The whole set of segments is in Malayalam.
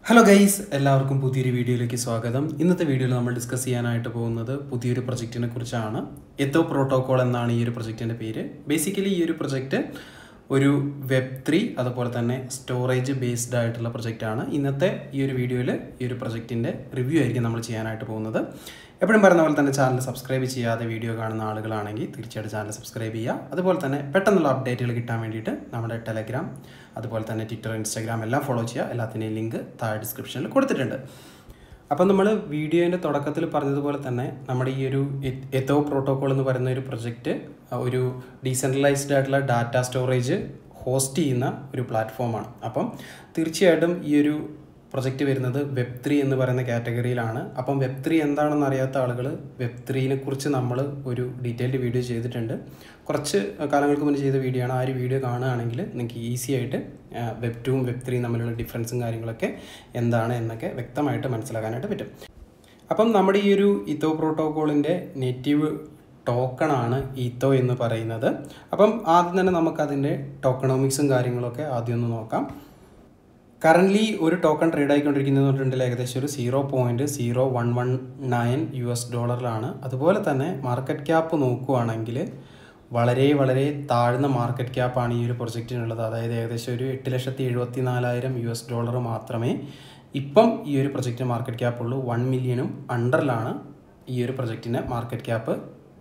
ഹലോ ഗൈസ് എല്ലാവർക്കും പുതിയൊരു വീഡിയോയിലേക്ക് സ്വാഗതം ഇന്നത്തെ വീഡിയോയിൽ നമ്മൾ ഡിസ്കസ് ചെയ്യാനായിട്ട് പോകുന്നത് പുതിയൊരു പ്രൊജക്റ്റിനെ കുറിച്ചാണ് എത്തോ പ്രോട്ടോകോൾ എന്നാണ് ഈ ഒരു പ്രൊജക്റ്റിൻ്റെ പേര് ബേസിക്കലി ഈ ഒരു പ്രൊജക്റ്റ് ഒരു വെബ് ത്രീ അതുപോലെ തന്നെ സ്റ്റോറേജ് ബേസ്ഡ് ആയിട്ടുള്ള പ്രൊജക്റ്റാണ് ഇന്നത്തെ ഈ ഒരു വീഡിയോയിൽ ഈ ഒരു പ്രൊജക്റ്റിൻ്റെ റിവ്യൂ ആയിരിക്കും നമ്മൾ ചെയ്യാനായിട്ട് പോകുന്നത് എപ്പോഴും പറയുന്ന പോലെ തന്നെ ചാനൽ സബ്സ്ക്രൈബ് ചെയ്യാതെ വീഡിയോ കാണുന്ന ആളുകളാണെങ്കിൽ തീർച്ചയായിട്ടും ചാനൽ സബ്സ്ക്രൈബ് ചെയ്യുക അതുപോലെ തന്നെ പെട്ടെന്നുള്ള അപ്ഡേറ്റുകൾ കിട്ടാൻ വേണ്ടിയിട്ട് നമ്മുടെ ടെലഗ്രാം അതുപോലെ തന്നെ ട്വിറ്റർ ഇൻസ്റ്റാഗ്രാം എല്ലാം ഫോളോ ചെയ്യുക എല്ലാത്തിൻ്റെയും ലിങ്ക് താഴെ ഡിസ്ക്രിപ്ഷനിൽ കൊടുത്തിട്ടുണ്ട് അപ്പം നമ്മൾ വീഡിയോൻ്റെ തുടക്കത്തിൽ പറഞ്ഞതുപോലെ തന്നെ നമ്മുടെ ഈ ഒരു എത്തോ പ്രോട്ടോകോൾ എന്ന് പറയുന്ന ഒരു പ്രൊജക്റ്റ് ഒരു ഡീസെൻട്രലൈസ്ഡ് ആയിട്ടുള്ള ഡാറ്റ സ്റ്റോറേജ് ഹോസ്റ്റ് ചെയ്യുന്ന ഒരു പ്ലാറ്റ്ഫോമാണ് അപ്പം തീർച്ചയായിട്ടും ഈ ഒരു പ്രൊജക്റ്റ് വരുന്നത് വെബ് ത്രീ എന്ന് പറയുന്ന കാറ്റഗറിയിലാണ് അപ്പം വെബ് ത്രീ എന്താണെന്ന് അറിയാത്ത ആളുകൾ വെബ് ത്രീനെ കുറിച്ച് നമ്മൾ ഒരു ഡീറ്റെയിൽഡ് വീഡിയോ ചെയ്തിട്ടുണ്ട് കുറച്ച് കാലങ്ങൾക്ക് മുന്നേ ചെയ്ത വീഡിയോ ആണ് ആ ഒരു വീഡിയോ കാണുകയാണെങ്കിൽ നിങ്ങൾക്ക് ഈസി ആയിട്ട് വെബ് ടുവും വെബ് ത്രീയും തമ്മിലുള്ള ഡിഫറൻസും കാര്യങ്ങളൊക്കെ എന്താണ് എന്നൊക്കെ വ്യക്തമായിട്ട് മനസ്സിലാക്കാനായിട്ട് പറ്റും അപ്പം നമ്മുടെ ഈ ഒരു ഇത്തോ പ്രോട്ടോകോളിൻ്റെ നേറ്റീവ് ടോക്കണാണ് ഈത്തോ എന്ന് പറയുന്നത് അപ്പം ആദ്യം തന്നെ നമുക്കതിൻ്റെ ടോക്കണോമിക്സും കാര്യങ്ങളൊക്കെ ആദ്യം ഒന്ന് നോക്കാം കറൻ്റ്ലി ഒരു ടോക്കൺ ട്രേഡ് ആയിക്കൊണ്ടിരിക്കുന്നത് പറഞ്ഞിട്ടുണ്ടെങ്കിൽ ഏകദേശം ഒരു zero point zero one one nine U S ഡോളറിലാണ് അതുപോലെ തന്നെ മാർക്കറ്റ് ക്യാപ്പ് നോക്കുകയാണെങ്കിൽ വളരെ വളരെ താഴ്ന്ന മാർക്കറ്റ് ക്യാപ്പാണ് ഈ ഒരു പ്രൊജക്റ്റിനുള്ളത് അതായത് ഏകദേശം ഒരു എട്ട് ലക്ഷത്തി എഴുപത്തി നാലായിരം യു എസ് ഡോളർ മാത്രമേ ഇപ്പം ഈ ഒരു പ്രൊജക്റ്റിന് മാർക്കറ്റ് ക്യാപ്പ് ഉള്ളൂ വൺ മില്യണും അണ്ടറിലാണ് ഈ ഒരു പ്രൊജക്റ്റിന് മാർക്കറ്റ് ക്യാപ്പ്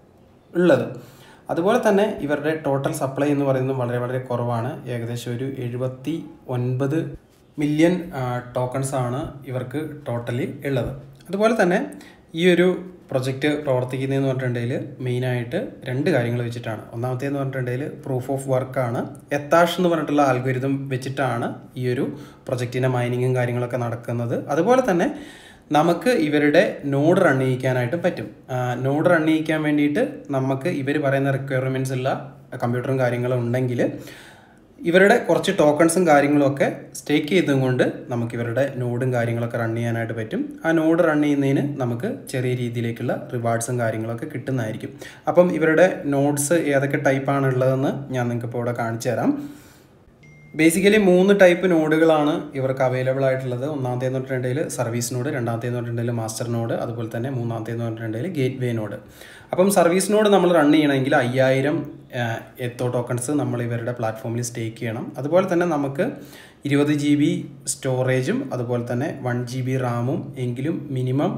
ഉള്ളത് അതുപോലെ തന്നെ ഇവരുടെ ടോട്ടൽ സപ്ലൈ എന്ന് പറയുന്നത് വളരെ വളരെ കുറവാണ് ഏകദേശം ഒരു എഴുപത്തി ഒൻപത് മില്യൺ ടോക്കൺസ് ആണ് ഇവർക്ക് ടോട്ടലി ഉള്ളത് അതുപോലെ തന്നെ ഈ ഒരു പ്രൊജക്റ്റ് പ്രവർത്തിക്കുന്നതെന്ന് പറഞ്ഞിട്ടുണ്ടെങ്കിൽ മെയിനായിട്ട് രണ്ട് കാര്യങ്ങൾ വെച്ചിട്ടാണ് ഒന്നാമത്തേന്ന് പറഞ്ഞിട്ടുണ്ടെങ്കിൽ പ്രൂഫ് ഓഫ് വർക്കാണ് എത്താഷ് എന്ന് പറഞ്ഞിട്ടുള്ള ആൽഗോരിതം വെച്ചിട്ടാണ് ഈ ഒരു പ്രൊജക്റ്റിൻ്റെ മൈനിങ്ങും കാര്യങ്ങളൊക്കെ നടക്കുന്നത് അതുപോലെ തന്നെ നമുക്ക് ഇവരുടെ നോഡ് റൺ ചെയ്യിക്കാനായിട്ട് പറ്റും നോഡ് റൺ ചെയ്യിക്കാൻ വേണ്ടിയിട്ട് നമുക്ക് ഇവർ പറയുന്ന റിക്വയർമെൻറ്റ്സ് ഉള്ള കമ്പ്യൂട്ടറും കാര്യങ്ങളും ഉണ്ടെങ്കിൽ ഇവരുടെ കുറച്ച് ടോക്കൺസും കാര്യങ്ങളൊക്കെ സ്റ്റേക്ക് ചെയ്തും കൊണ്ട് നമുക്ക് ഇവരുടെ നോഡും കാര്യങ്ങളൊക്കെ റൺ ചെയ്യാനായിട്ട് പറ്റും ആ നോഡ് റൺ ചെയ്യുന്നതിന് നമുക്ക് ചെറിയ രീതിയിലേക്കുള്ള റിവാർഡ്സും കാര്യങ്ങളൊക്കെ കിട്ടുന്നതായിരിക്കും അപ്പം ഇവരുടെ നോഡ്സ് ഏതൊക്കെ ടൈപ്പാണ് ഉള്ളതെന്ന് ഞാൻ നിങ്ങൾക്ക് ഇപ്പോൾ ഇവിടെ കാണിച്ചു തരാം ബേസിക്കലി മൂന്ന് ടൈപ്പ് നോഡുകളാണ് ഇവർക്ക് അവൈലബിൾ ആയിട്ടുള്ളത് ഒന്നാമത്തേന്ന് പറഞ്ഞിട്ടുണ്ടെങ്കിൽ സർവീസ് നോഡ് രണ്ടാമത്തേന്ന് പറഞ്ഞിട്ടുണ്ടെങ്കിൽ മാസ്റ്റർ നോഡ് അതുപോലെ തന്നെ മൂന്നാമത്തേന്ന് പറഞ്ഞിട്ടുണ്ടെങ്കിൽ ഗേറ്റ് വേ നോഡ് അപ്പം സർവീസ് നോഡ് നമ്മൾ റൺ ചെയ്യണമെങ്കിൽ അയ്യായിരം എത്തോ ടോക്കൺസ് നമ്മൾ ഇവരുടെ പ്ലാറ്റ്ഫോമിൽ സ്റ്റേക്ക് ചെയ്യണം അതുപോലെ തന്നെ നമുക്ക് ഇരുപത് ജി ബി സ്റ്റോറേജും അതുപോലെ തന്നെ വൺ ജി ബി റാമും എങ്കിലും മിനിമം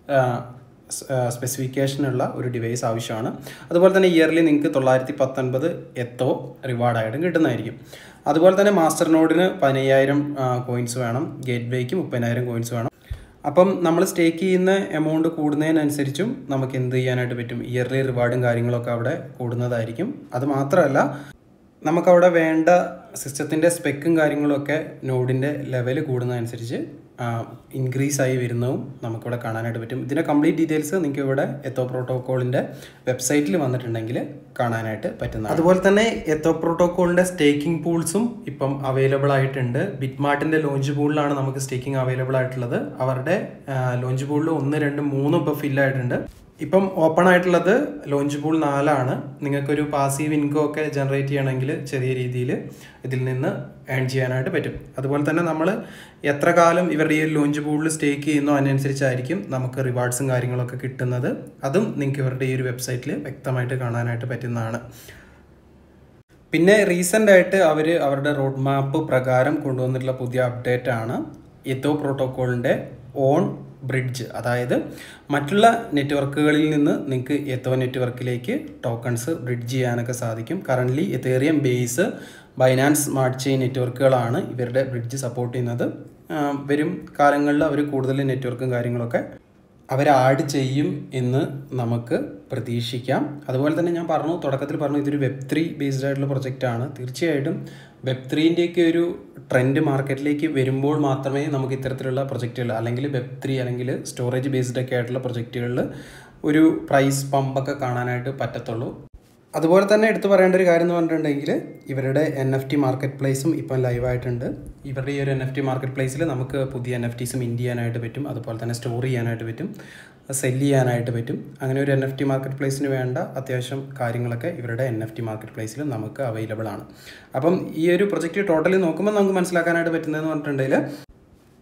സ്പെസിഫിക്കേഷനുള്ള ഒരു ഡിവൈസ് ആവശ്യമാണ് അതുപോലെ തന്നെ ഇയർലി നിങ്ങൾക്ക് തൊള്ളായിരത്തി പത്തൊൻപത് എത്തോ റിവാർഡായിട്ടും കിട്ടുന്നതായിരിക്കും അതുപോലെ തന്നെ മാസ്റ്റർ നോഡിന് പതിനയ്യായിരം കോയിൻസ് വേണം ഗേറ്റ് വേക്ക് മുപ്പതിനായിരം കോയിൻസ് വേണം അപ്പം നമ്മൾ സ്റ്റേക്ക് ചെയ്യുന്ന എമൗണ്ട് കൂടുന്നതിനനുസരിച്ചും നമുക്ക് എന്ത് ചെയ്യാനായിട്ട് പറ്റും ഇയർലി റിവാർഡും കാര്യങ്ങളൊക്കെ അവിടെ കൂടുന്നതായിരിക്കും അത് മാത്രമല്ല നമുക്കവിടെ വേണ്ട സിസ്റ്റത്തിൻ്റെ സ്പെക്കും കാര്യങ്ങളൊക്കെ നോഡിൻ്റെ ലെവൽ കൂടുന്നതനുസരിച്ച് ഇൻക്രീസ് ആയി വരുന്നതും നമുക്കിവിടെ കാണാനായിട്ട് പറ്റും ഇതിൻ്റെ കംപ്ലീറ്റ് ഡീറ്റെയിൽസ് നിങ്ങൾക്ക് ഇവിടെ എത്തോ പ്രോട്ടോക്കോളിൻ്റെ വെബ്സൈറ്റിൽ വന്നിട്ടുണ്ടെങ്കിൽ കാണാനായിട്ട് പറ്റുന്നത് അതുപോലെ തന്നെ എത്തോ പ്രോട്ടോക്കോളിൻ്റെ സ്റ്റേക്കിംഗ് പൂൾസും ഇപ്പം അവൈലബിൾ ആയിട്ടുണ്ട് ബിറ്റ്മാർട്ടിൻ്റെ ലോഞ്ച് പൂളിലാണ് നമുക്ക് സ്റ്റേക്കിംഗ് അവൈലബിൾ ആയിട്ടുള്ളത് അവരുടെ ലോഞ്ച് പൂളിൽ ഒന്ന് രണ്ട് മൂന്ന് ഇപ്പോൾ ഫില്ലായിട്ടുണ്ട് ഇപ്പം ഓപ്പൺ ആയിട്ടുള്ളത് ലോഞ്ച് പൂൾ നാലാണ് നിങ്ങൾക്കൊരു പാസീവ് ഇൻകം ഒക്കെ ജനറേറ്റ് ചെയ്യണമെങ്കിൽ ചെറിയ രീതിയിൽ ഇതിൽ നിന്ന് ഏൺ ചെയ്യാനായിട്ട് പറ്റും അതുപോലെ തന്നെ നമ്മൾ എത്ര കാലം ഇവരുടെ ഈ ലോഞ്ച് പൂളിൽ സ്റ്റേക്ക് ചെയ്യുന്നോ അതിനനുസരിച്ചായിരിക്കും നമുക്ക് റിവാർഡ്സും കാര്യങ്ങളൊക്കെ കിട്ടുന്നത് അതും നിങ്ങൾക്ക് ഇവരുടെ ഈ ഒരു വെബ്സൈറ്റിൽ വ്യക്തമായിട്ട് കാണാനായിട്ട് പറ്റുന്നതാണ് പിന്നെ റീസെൻ്റ് ആയിട്ട് അവർ അവരുടെ റോഡ് മാപ്പ് പ്രകാരം കൊണ്ടുവന്നിട്ടുള്ള പുതിയ അപ്ഡേറ്റ് ആണ് എത്തോ പ്രോട്ടോക്കോളിൻ്റെ ഓൺ ബ്രിഡ്ജ് അതായത് മറ്റുള്ള നെറ്റ്വർക്കുകളിൽ നിന്ന് നിങ്ങൾക്ക് എത്തോ നെറ്റ്വർക്കിലേക്ക് ടോക്കൺസ് ബ്രിഡ്ജ് ചെയ്യാനൊക്കെ സാധിക്കും currently Ethereum base Binance smart chain നെറ്റ്വർക്കുകളാണ് ഇവരുടെ ബ്രിഡ്ജ് സപ്പോർട്ട് ചെയ്യുന്നത് വരും കാലങ്ങളിൽ അവർ കൂടുതൽ നെറ്റ്വർക്കും കാര്യങ്ങളൊക്കെ അവർ ആഡ് ചെയ്യും എന്ന് നമുക്ക് പ്രതീക്ഷിക്കാം അതുപോലെ തന്നെ ഞാൻ പറഞ്ഞു തുടക്കത്തിൽ പറഞ്ഞു ഇതൊരു വെബ് ത്രീ ബേസ്ഡ് ആയിട്ടുള്ള പ്രൊജക്റ്റാണ് തീർച്ചയായിട്ടും വെബ് ത്രീൻ്റെയൊക്കെ ഒരു ട്രെൻഡ് മാർക്കറ്റിലേക്ക് വരുമ്പോൾ മാത്രമേ നമുക്ക് ഇത്തരത്തിലുള്ള പ്രൊജക്റ്റുകൾ അല്ലെങ്കിൽ വെബ് ത്രീ അല്ലെങ്കിൽ സ്റ്റോറേജ് ബേസ്ഡ് ഒക്കെ ആയിട്ടുള്ള പ്രൊജക്റ്റുകളിൽ ഒരു പ്രൈസ് പമ്പൊക്കെ കാണാനായിട്ട് പറ്റത്തുള്ളൂ അതുപോലെ തന്നെ എടുത്തു പറയേണ്ട ഒരു കാര്യം എന്ന് പറഞ്ഞിട്ടുണ്ടെങ്കിൽ ഇവരുടെ എൻ എഫ് ടി മാർക്കറ്റ് പ്ലേസും ഇപ്പം ലൈവായിട്ടുണ്ട് ഇവരുടെ ഈ ഒരു എൻ എഫ് ടി മാർക്കറ്റ് പ്ലേസിൽ നമുക്ക് പുതിയ എൻ എഫ് ടീസ് മിൻറ്റ് ചെയ്യാനായിട്ട് പറ്റും അതുപോലെ തന്നെ സ്റ്റോർ ചെയ്യാനായിട്ട് പറ്റും സെല് ചെയ്യാനായിട്ട് പറ്റും അങ്ങനെ ഒരു എൻ എഫ് ടി മാർക്കറ്റ് പ്ലേസിന് വേണ്ട അത്യാവശ്യം കാര്യങ്ങളൊക്കെ ഇവരുടെ എൻ എഫ് ടി മാർക്കറ്റ് പ്ലേസിൽ നമുക്ക് അവൈലബിൾ ആണ് അപ്പം ഈ ഒരു പ്രൊജക്റ്റ് ടോട്ടലി നോക്കുമ്പോൾ നമുക്ക് മനസ്സിലാക്കാനായിട്ട് പറ്റുന്നതെന്ന് പറഞ്ഞിട്ടുണ്ടെങ്കിൽ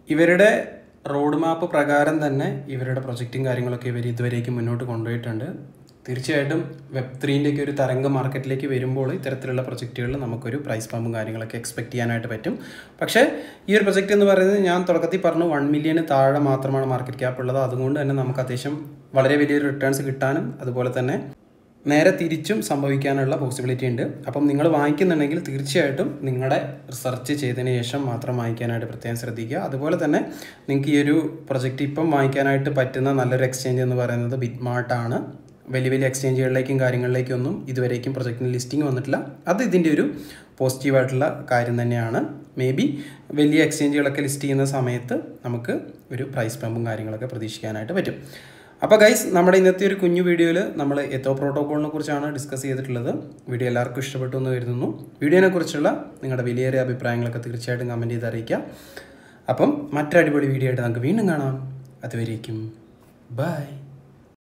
ഇവരുടെ റോഡ് മാപ്പ് പ്രകാരം തന്നെ ഇവരുടെ പ്രൊജക്റ്റും കാര്യങ്ങളൊക്കെ ഇവർ ഇതുവരേക്കും മുന്നോട്ട് കൊണ്ടുപോയിട്ടുണ്ട് തീർച്ചയായിട്ടും വെബ് ത്രീൻ്റെയൊക്കെ ഒരു തരംഗ മാർക്കറ്റിലേക്ക് വരുമ്പോൾ ഇത്തരത്തിലുള്ള പ്രൊജക്റ്റുകളിൽ നമുക്കൊരു പ്രൈസ് പമ്പും കാര്യങ്ങളൊക്കെ എക്സ്പെക്ട് ചെയ്യാനായിട്ട് പറ്റും പക്ഷേ ഈ ഒരു പ്രൊജക്റ്റ് എന്ന് പറയുന്നത് ഞാൻ തുടക്കത്തിൽ പറഞ്ഞു വൺ മില്യന് താഴെ മാത്രമാണ് മാർക്കറ്റ് ക്യാപ്പ് ഉള്ളത് അതുകൊണ്ട് തന്നെ നമുക്ക് അത്യാവശ്യം വളരെ വലിയൊരു റിട്ടേൺസ് കിട്ടാനും അതുപോലെ തന്നെ നേരെ തിരിച്ചും സംഭവിക്കാനുള്ള പോസിബിലിറ്റി ഉണ്ട് അപ്പം നിങ്ങൾ വാങ്ങിക്കുന്നുണ്ടെങ്കിൽ തീർച്ചയായിട്ടും നിങ്ങളുടെ റിസർച്ച് ചെയ്തതിന് ശേഷം മാത്രം വാങ്ങിക്കാനായിട്ട് പ്രത്യേകം ശ്രദ്ധിക്കുക അതുപോലെ തന്നെ നിങ്ങൾക്ക് ഈ ഒരു പ്രൊജക്റ്റ് ഇപ്പം വാങ്ങിക്കാനായിട്ട് പറ്റുന്ന നല്ലൊരു എക്സ്ചേഞ്ച് എന്ന് പറയുന്നത് ബിറ്റ്മാർട്ടാണ് വലിയ വലിയ എക്സ്ചേഞ്ചുകളിലേക്കും കാര്യങ്ങളിലേക്കൊന്നും ഇതുവരേക്കും പ്രൊജക്റ്റിന് ലിസ്റ്റിംഗ് വന്നിട്ടില്ല അത് ഇതിൻ്റെ ഒരു പോസിറ്റീവായിട്ടുള്ള കാര്യം തന്നെയാണ് മേ ബി വലിയ എക്സ്ചേഞ്ചുകളൊക്കെ ലിസ്റ്റ് ചെയ്യുന്ന സമയത്ത് നമുക്ക് ഒരു പ്രൈസ് പമ്പും കാര്യങ്ങളൊക്കെ പ്രതീക്ഷിക്കാനായിട്ട് പറ്റും അപ്പോൾ ഗൈസ് നമ്മുടെ ഇന്നത്തെ ഒരു കുഞ്ഞു വീഡിയോയിൽ നമ്മൾ എത്തോ പ്രോട്ടോക്കോളിനെ കുറിച്ചാണ് ഡിസ്കസ് ചെയ്തിട്ടുള്ളത് വീഡിയോ എല്ലാവർക്കും ഇഷ്ടപ്പെട്ടു എന്ന് കരുതുന്നു വീഡിയോനെ കുറിച്ചുള്ള നിങ്ങളുടെ വിലയേറിയ അഭിപ്രായങ്ങളൊക്കെ തീർച്ചയായിട്ടും കമൻറ്റ് ചെയ്ത് അറിയിക്കുക അപ്പം മറ്റൊരു അടിപൊളി വീഡിയോ ആയിട്ട് നമുക്ക് വീണ്ടും കാണാം അതുവരേക്കും ബൈ